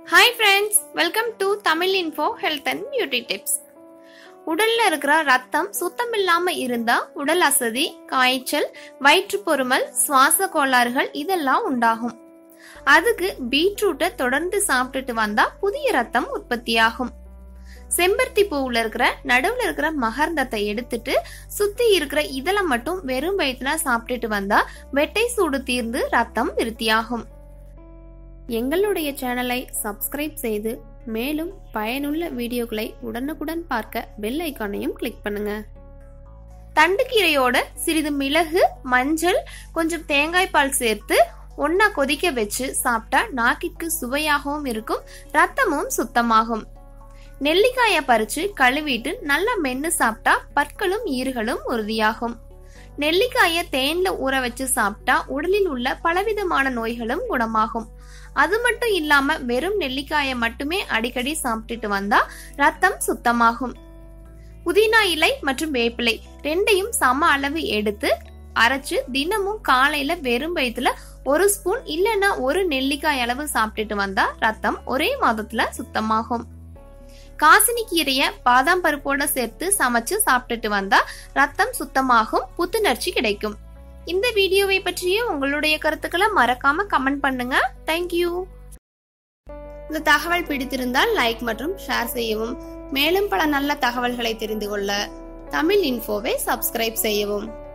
hi friends welcome to Tamil info health and beauty tips உடல்ல இருக்கிற ரத்தம் சுத்தம் இல்லாம இருந்தா உடல் அசதி காய்ச்சல் வயிற்றுப்பொருமல் சுவாச கோளாறுகள் இதெல்லாம் உண்டாகும் அதுக்கு பீட்ரூட்டை தொடர்ந்து சாப்பிட்டுட்டு வந்தா புதிய ரத்தம் உற்பத்தியாகும் செம்பருத்தி பூவுல இருக்கிற நடுவுல இருக்கிற மகர்ந்தத்தை எடுத்துட்டு சுத்தி இருக்கிற இதழை மட்டும் வெறும் வயிற்றுல சாப்பிட்டுட்டு வந்தா வெட்டை சூடு தீர்ந்து ரத்தம் விருத்தியாகும் எங்களுடைய சேனலை சப்ஸ்கிரைப் செய்து மேலும் பயனுள்ள வீடியோக்களை உடனுக்குடன் பார்க்க பெல் ஐக்கானையும் கிளிக் பண்ணுங்க தண்டுக்கீரையோட சிறிது மிளகு மஞ்சள் கொஞ்சம் தேங்காய் பால் சேர்த்து ஒன்னா கொதிக்க வச்சு சாப்பிட்டா நாக்கிற்கு சுவையாகவும் இருக்கும் ரத்தமும் சுத்தமாகும் நெல்லிக்காயை பறிச்சு கழுவிட்டு நல்லா மென்னு சாப்பிட்டா பற்களும் ஈறுகளும் உறுதியாகும் நெல்லிக்காயை தேன்ல ஊற வச்சு சாப்பிட்டா உடலில் உள்ள பலவிதமான நோய்களும் குணமாகும் அது மட்டும் இல்லாம வெறும் நெல்லிக்காயை மட்டுமே அடிக்கடி சாப்பிட்டுட்டு வந்தா ரத்தம் சுத்தமாகும் புதினா இலை மற்றும் வேப்பிலை ரெண்டையும் சம அளவு எடுத்து அரைச்சு தினமும் காலையில வெறும் வயிற்றுல ஒரு ஸ்பூன் இல்லைன்னா ஒரு நெல்லிக்காய் அளவு சாப்பிட்டுட்டு வந்தா ரத்தம் ஒரே மாதத்துல சுத்தமாகும் காசினி கீரைய பாதாம் பருப்போட சேர்த்து சமைச்சு சாப்பிட்டுட்டு வந்தா ரத்தம் சுத்தமாகும் புத்துணர்ச்சி கிடைக்கும் இந்த வீடியோவை பற்றிய உங்களுடைய கருத்துக்களை மறக்காம கமெண்ட் பண்ணுங்க தேங்க்யூ இந்த தகவல் பிடித்திருந்தால் லைக் மற்றும் ஷேர் செய்யவும் மேலும் பல நல்ல தகவல்களை தெரிந்து கொள்ள தமிழ் இன்ஃபோவை சப்ஸ்கிரைப் செய்யவும்